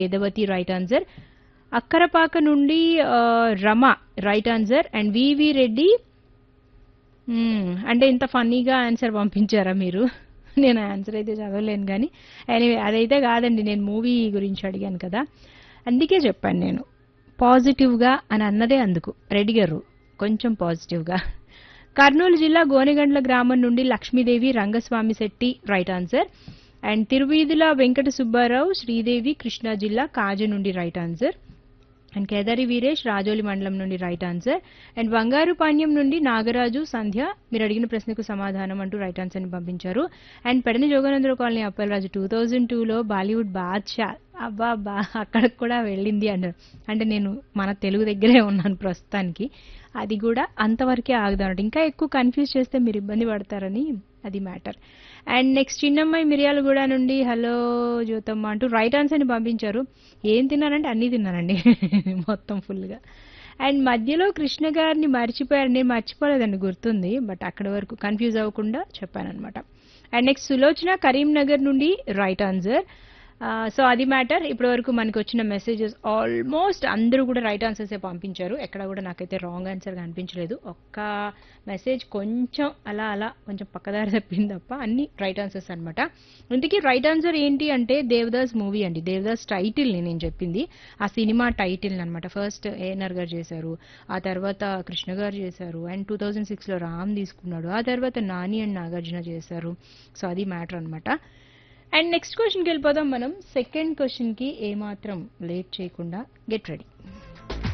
Vedavathi right answer Akkarapaka నుండి ఆ, Rama right answer and వివి రెడ్డి మ్మ్. అంటే ఇంత ఫన్నీగా ఆన్సర్ పంపించారా మీరు నేను ఆన్సర్ అయితే చదవలేను కానీ ఎనీవే అదైతే కాదండి నేను మూవీ గురించి అడిగాను కదా అందుకే చెప్పాను నేను పాజిటివ్గా అని అన్నదే అందుకు రెడ్డి గారు కొంచెం పాజిటివ్గా కర్నూలు జిల్లా గోనెగండ్ల గ్రామం నుండి Lakshmidevi Rangaswamy Shetty right answer and Thiruveedhula Venkata Subbarao Sridevi Krishna జిల్లా కాజు నుండి right answer and Kedari Veeresh Rajoli మండలం నుండి రైట్ ఆన్సర్ అండ్ బంగారు పాణ్యం నుండి నాగరాజు సంధ్య మీరు అడిగిన ప్రశ్నకు సమాధానం అంటూ రైట్ ఆన్సర్ని పంపించారు and Pedana Joganandara colony Appalaraju two thousand టూలో బాలీవుడ్ బాద్షా అబ్బా బా అక్కడికి కూడా వెళ్ళింది అన్నారు అంటే నేను మన తెలుగు దగ్గరే ఉన్నాను ప్రస్తుతానికి అది కూడా అంతవరకే ఆగుదానంట ఇంకా ఎక్కువ కన్ఫ్యూజ్ చేస్తే మీరు ఇబ్బంది పడతారని అది మ్యాటర్ అండ్ నెక్స్ట్ చిన్నమ్మాయి మిర్యాలగూడ నుండి హలో జ్యోతమ్మ అంటూ రైట్ ఆన్సర్ని పంపించారు ఏం తిన్నానంటే అన్నీ తిన్నానండి మొత్తం ఫుల్గా అండ్ మధ్యలో కృష్ణ గారిని మర్చిపోయారు నేను మర్చిపోలేదండి గుర్తుంది బట్ అక్కడ వరకు కన్ఫ్యూజ్ అవ్వకుండా చెప్పానమాట అండ్ నెక్స్ట్ సులోచన కరీంనగర్ నుండి రైట్ ఆన్సర్ సో అది మ్యాటర్ ఇప్పటి వరకు మనకు వచ్చిన మెసేజెస్ ఆల్మోస్ట్ అందరూ కూడా రైట్ ఆన్సర్సే పంపించారు ఎక్కడ కూడా నాకైతే రాంగ్ ఆన్సర్ కనిపించలేదు ఒక్క మెసేజ్ కొంచెం అలా అలా కొంచెం పక్కదారి తప్పింది తప్ప అన్ని రైట్ ఆన్సర్స్ అనమాట ఇంతకీ రైట్ ఆన్సర్ ఏంటి అంటే దేవదాస్ మూవీ అండి దేవదాస్ టైటిల్ని నేను చెప్పింది ఆ సినిమా టైటిల్ అనమాట ఫస్ట్ ఏఎన్ఆర్ గారు చేశారు ఆ తర్వాత కృష్ణ గారు చేశారు అండ్ టూ థౌజండ్ సిక్స్లో రామ్ తీసుకున్నాడు ఆ తర్వాత నాని అండ్ నాగార్జున చేశారు సో అది మ్యాటర్ అనమాట అండ్ నెక్స్ట్ క్వశ్చన్కి వెళ్ళిపోదాం మనం సెకండ్ క్వశ్చన్కి ఏమాత్రం లేట్ చేయకుండా గెట్ రెడీ